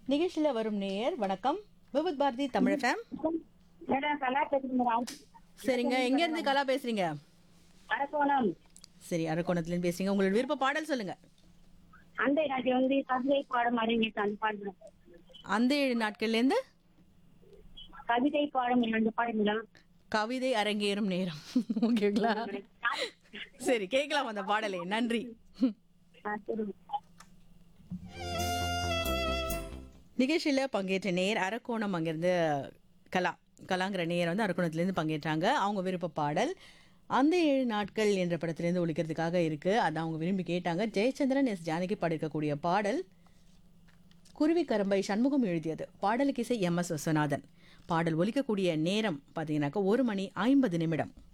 நிகழ்ச்சியில் வரும் நேயர் வணக்கம் விபத் பாரதி தமிழ் ஃபேம் மேடம் கலா பேசுறேன் சரிங்க எங்க இருந்து கலா பேசுறீங்க அரக்கோணம் சரி அரக்கோணத்துலேருந்து பேசுறீங்க உங்களோட விருப்ப பாடல் சொல்லுங்க அந்த நாட்டி வந்து கவிதை பாடம் அரங்கேற்ற அந்த பாடுறேன் அந்த ஏழு நாட்கள்லேருந்து கவிதை பாடம் இரண்டு பாடுங்களா கவிதை அரங்கேறும் நேரம் ஓகேங்களா சரி கேட்கலாம் அந்த பாடலை நன்றி ஆ, சரி நிகழ்ச்சியில் பங்கேற்ற நேர் அரக்கோணம் அங்கேருந்து கலா கலாங்கிற நேர் வந்து அரக்கோணத்துலேருந்து பங்கேற்றாங்க அவங்க விருப்ப பாடல் அந்த ஏழு நாட்கள் என்ற படத்துலேருந்து ஒழிக்கிறதுக்காக இருக்கு அதை அவங்க விரும்பி கேட்டாங்க ஜெயச்சந்திரன் எஸ் ஜானகி பாடியிருக்கக்கூடிய பாடல் குருவி கரம்பை சண்முகம் எழுதியது பாடலுக்கு இசை எம் எஸ் விஸ்வநாதன் பாடல் ஒலிக்கக்கூடிய நேரம் பார்த்தீங்கன்னாக்கா ஒரு மணி ஐம்பது நிமிடம்